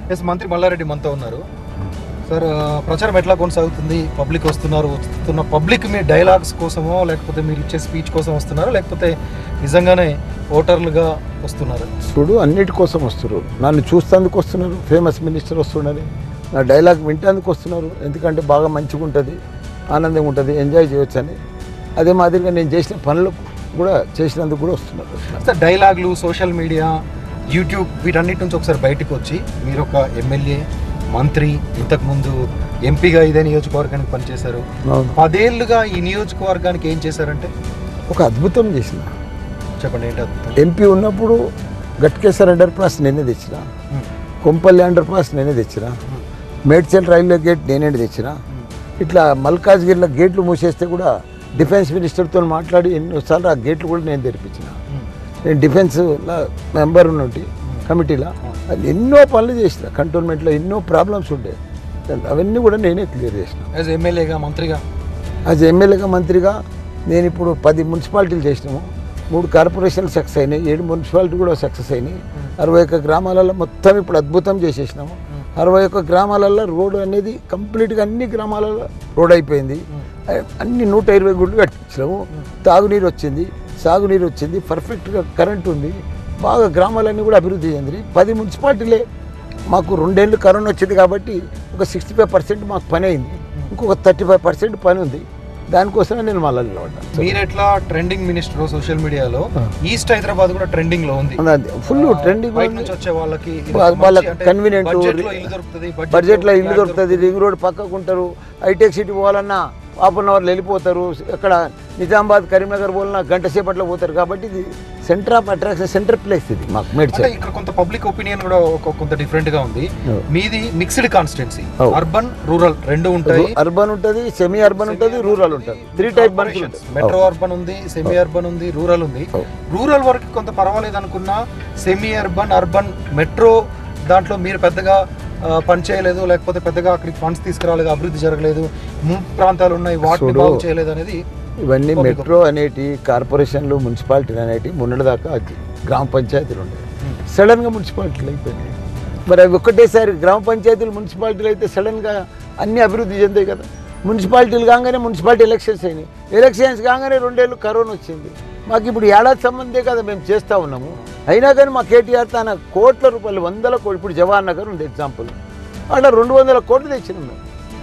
Yes మంత్రి మల్లారెడ్డి మనతో ఉన్నారు సార్ ఆ, ప్రచారం ఎట్లా కొనసాగుతుంది పబ్లిక్ వస్తున్నారు వస్తున్న పబ్లిక్ మీ డైలాగ్స్ కోసమో లేకపోతే మీరు ఇచ్చే స్పీచ్ కోసం వస్తున్నారా లేకపోతే నిజంగానే ఓటర్లుగా వస్తున్నారు చూడు అన్నిటి కోసం వస్తున్నారు నన్ను చూస్తేందుకు వస్తున్నారు ఫేమస్ మినిస్టర్ వస్తున్నది నా డైలాగ్ వింటేందుకు వస్తున్నారు ఎందుకంటే బాగా మంచిగా ఉంటుంది ఆనందంగా ఉంటుంది ఎంజాయ్ చేయొచ్చు అని అదే మాదిరిగా నేను చేసిన పనులు కూడా చేసినందుకు కూడా వస్తున్నారు సార్ డైలాగులు సోషల్ మీడియా యూట్యూబ్ వీటన్నిటి నుంచి ఒకసారి బయటకు వచ్చి మీరు ఒక ఎమ్మెల్యే మంత్రి ఇంతకుముందు ఎంపీగా ఇదే నియోజకవర్గానికి పనిచేశారు అవును పదేళ్లుగా ఈ నియోజకవర్గానికి ఏం చేశారంటే ఒక అద్భుతం చేసిన చెప్పండి ఏంటి అద్భుతం ఎంపీ ఉన్నప్పుడు గట్కేశ్వర్ అండర్ పాస్ నేనే తెచ్చిన ఉమ్, కొంపల్లి అండర్ పాస్ నేనే తెచ్చిన ఉమ్, మేడ్చల్ రైల్వే గేట్ నేనే తెచ్చిన ఉమ్. ఇట్లా మల్కాజ్గిరిలో గేట్లు మూసేస్తే కూడా డిఫెన్స్ మినిస్టర్తో మాట్లాడి ఎన్నోసార్లు ఆ గేట్లు కూడా నేను తెరిపించిన ఉమ్. నేను డిఫెన్స్ మెంబర్ ఉన్నట్టు కమిటీలో అది ఎన్నో పనులు చేసిన కంటోన్మెంట్లో ఎన్నో ప్రాబ్లమ్స్ ఉండే అవన్నీ కూడా నేనే క్లియర్ చేసిన యాజ్ ఎమ్మెల్యేగా మంత్రిగా యాజ్ ఎమ్మెల్యేగా మంత్రిగా నేను ఇప్పుడు పది మున్సిపాలిటీలు చేసినాము మూడు కార్పొరేషన్లు సక్సెస్ అయినాయి ఏడు మున్సిపాలిటీ కూడా సక్సెస్ అయినాయి అరవై ఒక్క గ్రామాలలో మొత్తం ఇప్పుడు అద్భుతం చేసేసినాము అరవై ఒక్క గ్రామాలలో రోడ్డు అనేది కంప్లీట్గా అన్ని గ్రామాలలో రోడ్ అయిపోయింది అన్ని నూట ఇరవై గుళ్ళు కట్టించినాము తాగునీరు వచ్చింది సాగునీరు వచ్చింది పర్ఫెక్ట్గా కరెంట్ ఉంది బాగా గ్రామాలన్నీ కూడా అభివృద్ధి చెంది పది మున్సిపాలిటీలే మాకు రెండేళ్ళు కరోనా వచ్చింది కాబట్టి ఒక సిక్స్టీ ఫైవ్ పర్సెంట్ మాకు పని అయింది ఇంకొక థర్టీ ఫైవ్ పర్సెంట్ పని ఉంది దానికోసమే నేను మళ్ళీ నిలబడ్డాను మీరు ఎట్లా ట్రెండింగ్ మినిస్టర్ సోషల్ మీడియాలో ఈస్ట్ హైదరాబాద్ కూడా ట్రెండింగ్ లో ఉంది ఫుల్ ట్రెండింగ్ బయట నుంచి వచ్చే వాళ్ళకి ఇది వా- మంచి వాళ్ళకి అంటే convenient, budget లో ఇల్లు దొరుకుతుంది బడ్జెట్లో ఇల్లు దొరుకుతుంది రింగ్ రోడ్ పక్కకు ఉంటారు హైటెక్ సిటీ పోవాలన్నా హాఫ్ అన్ అవర్లో వెళ్ళిపోతారు అక్కడ నిజామాబాద్ కరీంనగర్ పోవాలన్నా గంట సేపట్లో పోతారు కాబట్టి ఇది centre of attraction centre place ఇది మాకు అంటే మేడ్చల్ ఇక్కడ కొంత పబ్లిక్ ఒపీనియన్ కూడా ఒక కొంత డిఫరెంట్ గా ఉంది Oh. మీది mixed constituency Oh. Urban rural రెండు ఉంటాయి అర్బన్ ఉంటుంది సెమీ అర్బన్ ఉంటుంది రూరల్ ఉంటుంది త్రీ టైప్ మనుషులు మెట్రో అర్బన్ ఉంది సెమీ అర్బన్ ఉంది రూరల్ ఉంది Oh. రూరల్ వరకు కొంత పర్వాలేదు అనుకున్నా సెమీ అర్బన్ అర్బన్ మెట్రో దాంట్లో మీరు పెద్దగా ఆ, పని చేయలేదు లేకపోతే పెద్దగా అక్కడికి ఫండ్స్ తీసుకురాలేదు అభివృద్ధి జరగలేదు ముంపు ప్రాంతాలు ఉన్నాయి వాటిని చూడు. బాగు చేయలేదు అనేది ఇవన్నీ Public మెట్రో అనేటి కార్పొరేషన్లు మున్సిపాలిటీలు అనేటి మొన్నటిదాకా గ్రామ పంచాయతీలు ఉండే Hmm. సడన్గా మున్సిపాలిటీలు అయిపోయినాయి మరి అవి ఒక్కటేసారి గ్రామ పంచాయతీలు మున్సిపాలిటీలు అయితే సడన్గా అన్ని అభివృద్ధి చెందాయి కదా మున్సిపాలిటీలు కాగానే మున్సిపాలిటీ ఎలక్షన్స్ అయినాయి ఎలక్షన్స్ కాగానే రెండేళ్ళు కరోనా వచ్చింది మాకు ఇప్పుడు ఏడాది సంబంధే కదా మేము చేస్తూ ఉన్నాము అయినా కానీ మా కేటీఆర్ తన కోట్ల రూపాయలు వందల కోట్లు ఇప్పుడు జవహర్ నగర్ ఉంది ఎగ్జాంపుల్ అట్లా రెండు వందల కోట్లు తెచ్చినాం మేము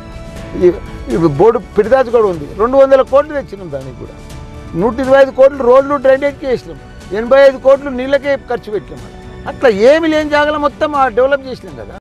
ఈ- ఈ బోర్డు పిడిదాజు కూడా ఉంది రెండు వందల కోట్లు తెచ్చినాం దానికి కూడా నూట ఇరవై ఐదు కోట్లు రోడ్లు డ్రైనేజ్కి వేసినాం ఎనభై ఐదు కోట్లు నీళ్ళకే ఖర్చు పెట్టినాం అట్లా ఏమి లేని జాగాలో మొత్తం డెవలప్ చేసినాం కదా